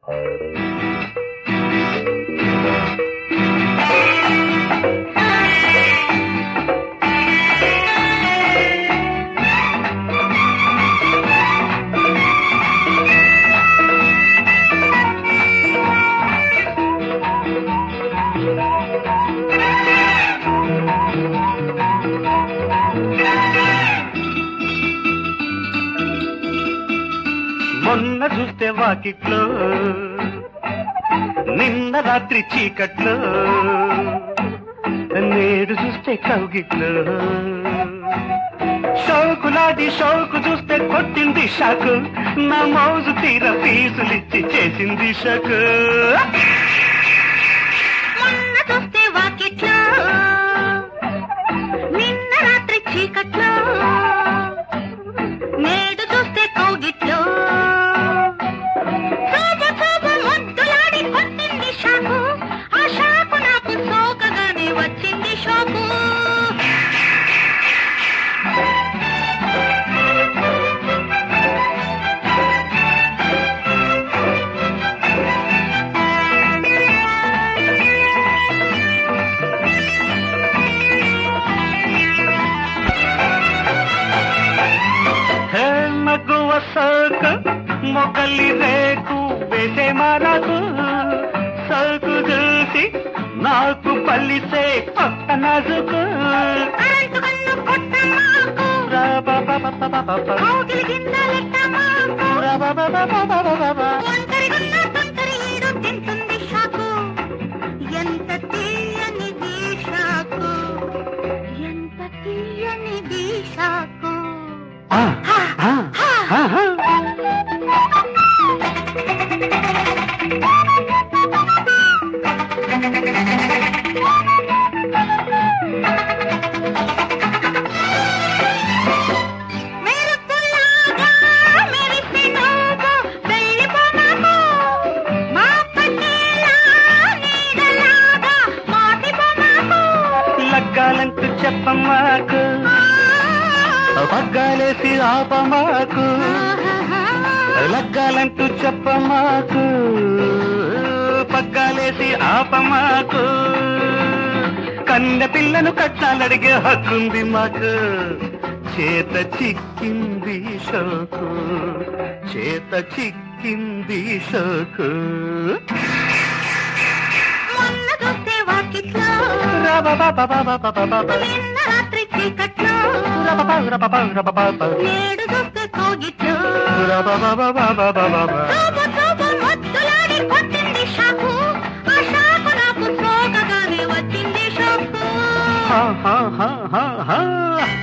మొన్న చూస్తే వాకిట్లో నిన్న రాత్రి చీకట్లో నేడు చూస్తే కౌగిట్లో షౌకులాడి షౌకు చూస్తే కొట్టింది షాకు నా మౌజు తీర ఫీజులిచ్చి చేసింది షకు మొన్న చూస్తే వాకిట్లో నిన్న రాత్రి చీకట్లో నేడు చూస్తే కౌగిట్లో చూపు చూపు ముద్దులాడి కొట్టింది షాకు ఆ షాకు నాకు సోకగానే వచ్చింది షోకు హే మగువ సోకు మొగలి రేకు వేసే మరకు సోకు చూసి నాకు పల్లిసే కొత్త నాజుకు కరెంటు కన్ను కొట్ట మాకు కౌగిలి గింజలెట్ట మాకు ఒంటరిగున్న తొంటరి ఈడు తింటుంది షాకు ఎంత తీయనిది షాకు ఎంత తీయనిది షాకు మెరుపులాగా మెరిసే నువ్వు వెళ్ళిపో మాకు మా పట్టేలా నీడలాగా మాటిపో మాకు లగ్గాలంటూ చెప్పమాకు పగ్గాలేసి ఆపమాకు లగ్గాలంటూ చెప్పమాకు పగ్గాలేసి ఆపమాకు కన్నె పిల్లను కట్టాలడిగే హక్కుంది మాకు చేత చిక్కింది షోకు చేత చిక్కింది షోకు మొన్న చూస్తే వాకిట్లో నిన్న రాత్రి చీకట్లో నేడు చూస్తే కోగిట్లో చూపు చూపు ముద్దులాడి కొట్టింది షాకు ఆ షాకు నాకు సోకగానే వచ్చింది షోకు ha ha ha ha ha